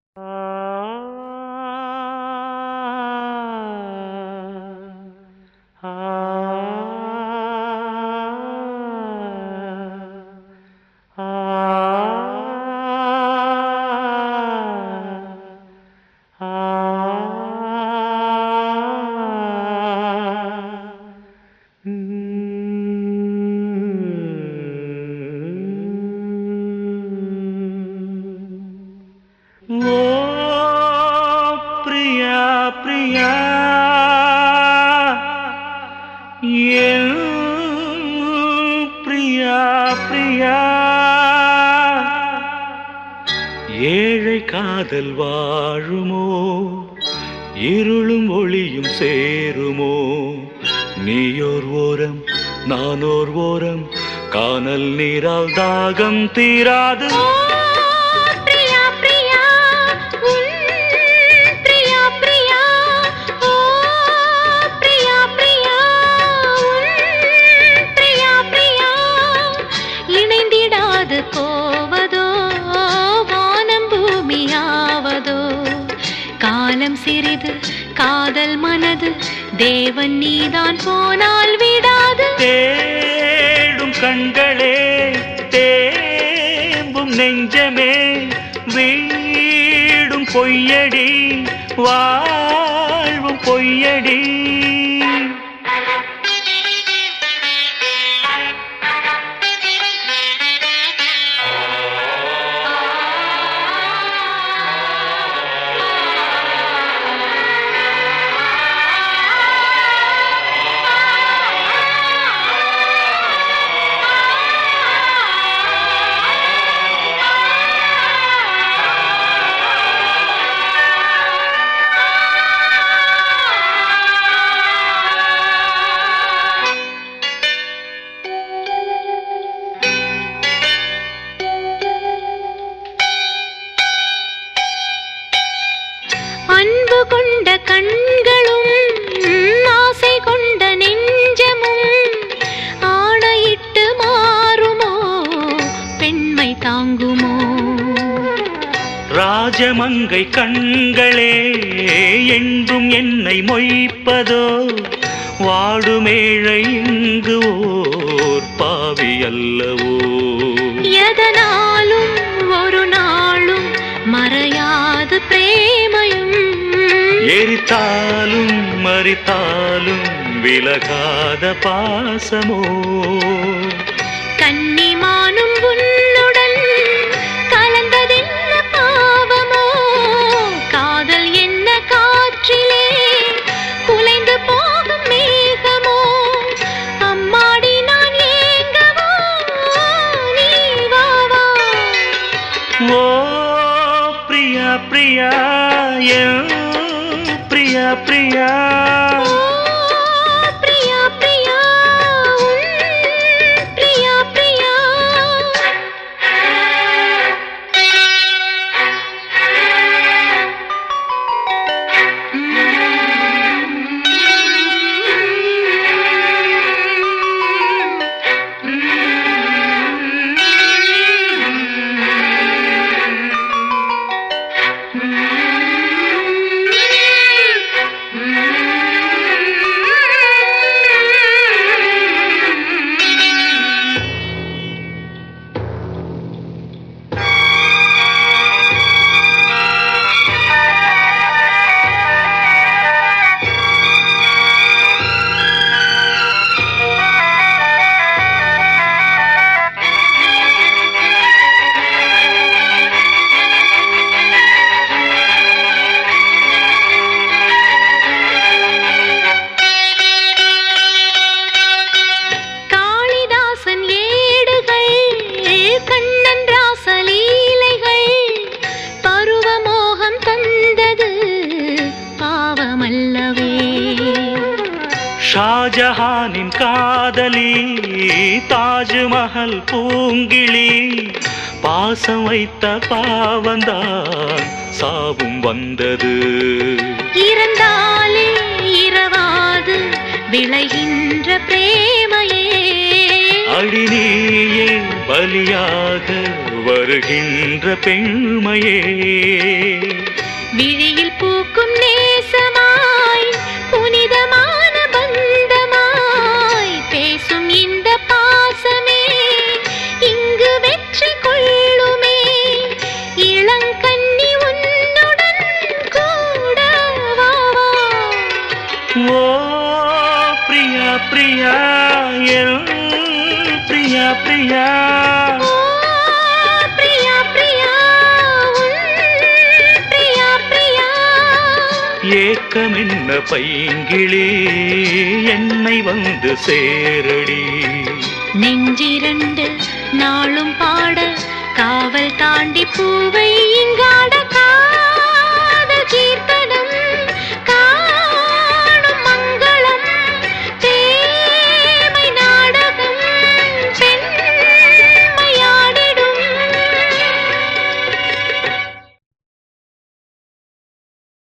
ஓ பிரியா பிரியா என் பிரியா பிரியா ஏழை காதல் வாழுமோ இருளும் ஒளியும் சேருமோ நீயோர் ஓரம் நானோர் ஓரம் கானல் நீரால் தாகம் தீராது பிரியா பிரியா உன் பிரியா பிரியா ஓ பிரியா பிரியா உன் பிரியா பிரியா இணைந்திடாது போவதோ வானம் பூமியாவதோ காலம் சிறிது காதல் மனது தேவன் நீதான் போனால் விடாது தேடும் கண்களே தேம்பும் நெஞ்சமே வீடும் பொய்யடி வாழ்வும் பொய்யடி அன்பு கொண்ட கண்களும் ஆசை கொண்ட நெஞ்சமும் ஆணையிட்டு மாறுமோ பெண்மை தாங்குமோ ராஜமங்கை கண்களே என்றும் என்னை மொய்ப்பதோ வாடுமேழை இங்கு ஓர் பாவி அல்லவோ எதனாலும் ஒரு நாளும் மறையாது பிரேமையும் எரித்தாலும் மறித்தாலும் விலகாத பாசமோ கன்னிமானும் உன்னுடன் கலந்ததென்ன பாவமோ காதல் என்ன காற்றிலே குலைந்து போகும் மேகமோ அம்மாடி நான் ஏங்கவோ நீ வா வா ஓ பிரியா பிரியா என் பிரியா பிரியா ஓ பிரியா பிரியா உன் பிரியா பிரியா காளிதாசன் ஏடுகள் கண்ணன் ராசலீலைகள் பருவமோகம் தந்தது பாவமல்லவே ஷாஜஹானின் காதலி தாஜ்மஹல் பூங்கிளி பாசம் வைத்த பாவந்தான் சாவும் வந்தது இறந்தாலே இரவாது விளைகின்ற பிரேமையே அடி நீயே பலியாக வருகின்ற பெண்மையே விழியில் பூக்கும் நேசமாய் புனிதமான பந்தமாய் பேசும் இந்த பாசமே இங்கு வெற்றி கொள்ளுமே இளங்கண்ணி உன்னுடன் கூட வா வா. ஓ பிரியா பிரியா என் பிரியா பிரியா ஓ, பிரியா பிரியா உன் பிரியா பிரியா ஏக்கம் என்ன பைங்கிளி என்னை வந்து சேரடி நெஞ்சிரண்டு நாளும் பாட காவல் தாண்டி பூவை இங்காட